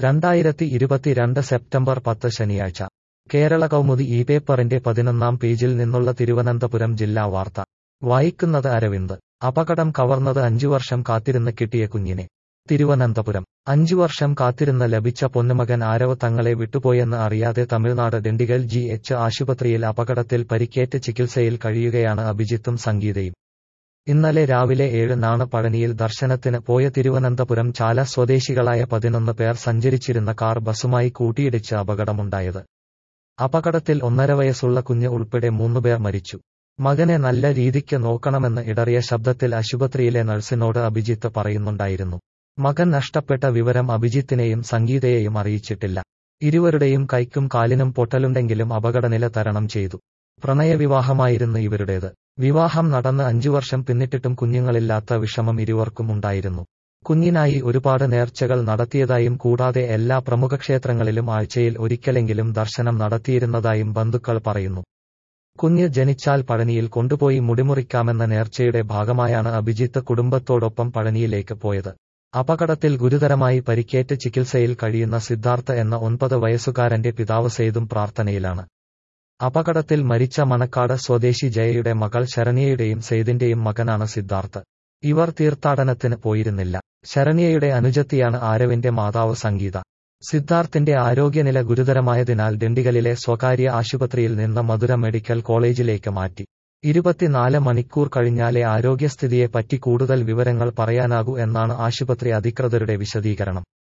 രണ്ടായിരത്തി ഇരുപത്തിരണ്ട് സെപ്റ്റംബർ പത്ത് ശനിയാഴ്ച കേരള കൗമുദി ഈ പേപ്പറിന്റെ പതിനൊന്നാം പേജിൽ നിന്നുള്ള തിരുവനന്തപുരം ജില്ലാ വാർത്ത വായിക്കുന്നത് അരവിന്ദ് അപകടം കവർന്നത് അഞ്ചു വർഷം കാത്തിരുന്ന് കിട്ടിയ കുഞ്ഞിനെ തിരുവനന്തപുരം അഞ്ചു വർഷം കാത്തിരുന്ന് ലഭിച്ച പൊന്നുമകൻ ആരവ് തങ്ങളെ വിട്ടുപോയെന്ന് അറിയാതെ തമിഴ്നാട് ഡിണ്ടിഗൽ ജി എച്ച് ആശുപത്രിയിൽ അപകടത്തിൽ പരിക്കേറ്റ് ചികിത്സയിൽ കഴിയുകയാണ് അഭിജിത്തും സംഗീതയും ഇന്നലെ രാവിലെ ഏഴിനാണ് പഴനിയിൽ ദർശനത്തിന് പോയ തിരുവനന്തപുരം ചാല സ്വദേശികളായ പതിനൊന്ന് പേർ സഞ്ചരിച്ചിരുന്ന കാർ ബസുമായി കൂട്ടിയിടിച്ച് അപകടമുണ്ടായത് അപകടത്തിൽ ഒന്നര വയസ്സുള്ള കുഞ്ഞ് ഉൾപ്പെടെ മൂന്നുപേർ മരിച്ചു മകനെ നല്ല രീതിക്ക് നോക്കണമെന്ന് ഇടറിയ ശബ്ദത്തിൽ ആശുപത്രിയിലെ നഴ്സിനോട് അഭിജിത്ത് പറയുന്നുണ്ടായിരുന്നു മകൻ നഷ്ടപ്പെട്ട വിവരം അഭിജിത്തിനെയും സംഗീതയെയും അറിയിച്ചിട്ടില്ല ഇരുവരുടെയും കൈക്കും കാലിനും പൊട്ടലുണ്ടെങ്കിലും അപകടനില തരണം ചെയ്തു പ്രണയവിവാഹമായിരുന്നു ഇവരുടേത് വിവാഹം നടന്ന് അഞ്ചു വർഷം പിന്നിട്ടിട്ടും കുഞ്ഞുങ്ങളില്ലാത്ത വിഷമം ഇരുവർക്കും ഉണ്ടായിരുന്നു കുഞ്ഞിനായി ഒരുപാട് നേർച്ചകൾ നടത്തിയതായും കൂടാതെ എല്ലാ പ്രമുഖ ക്ഷേത്രങ്ങളിലും ആഴ്ചയിൽ ഒരിക്കലെങ്കിലും ദർശനം നടത്തിയിരുന്നതായും ബന്ധുക്കൾ പറയുന്നു കുഞ്ഞ് ജനിച്ചാൽ പഴനിയിൽ കൊണ്ടുപോയി മുടിമുറിക്കാമെന്ന നേർച്ചയുടെ ഭാഗമായാണ് അഭിജിത്ത് കുടുംബത്തോടൊപ്പം പഴനിയിലേക്ക് പോയത് അപകടത്തിൽ ഗുരുതരമായി പരിക്കേറ്റ് ചികിത്സയിൽ കഴിയുന്ന സിദ്ധാർത്ഥ എന്ന ഒൻപത് വയസ്സുകാരന്റെ പിതാവ് സെയ്തും പ്രാർത്ഥനയിലാണ് അപകടത്തിൽ മരിച്ച മണക്കാട് സ്വദേശി ജയയുടെ മകൾ ശരണ്യയുടെയും സെയ്തിന്റെയും മകനാണ് സിദ്ധാർത്ഥ് ഇവർ തീർത്ഥാടനത്തിന് പോയിരുന്നില്ല ശരണ്യയുടെ അനുജത്തിയാണ് ആരവിന്റെ മാതാവ് സംഗീത സിദ്ധാർത്ഥിന്റെ ആരോഗ്യനില ഗുരുതരമായതിനാൽ ഡിണ്ടിഗലിലെ സ്വകാര്യ ആശുപത്രിയിൽ നിന്ന് മധുര മെഡിക്കൽ കോളേജിലേക്ക് മാറ്റി ഇരുപത്തിനാല് മണിക്കൂർ കഴിഞ്ഞാലേ ആരോഗ്യസ്ഥിതിയെപ്പറ്റി കൂടുതൽ വിവരങ്ങൾ പറയാനാകൂ എന്നാണ് ആശുപത്രി അധികൃതരുടെ വിശദീകരണം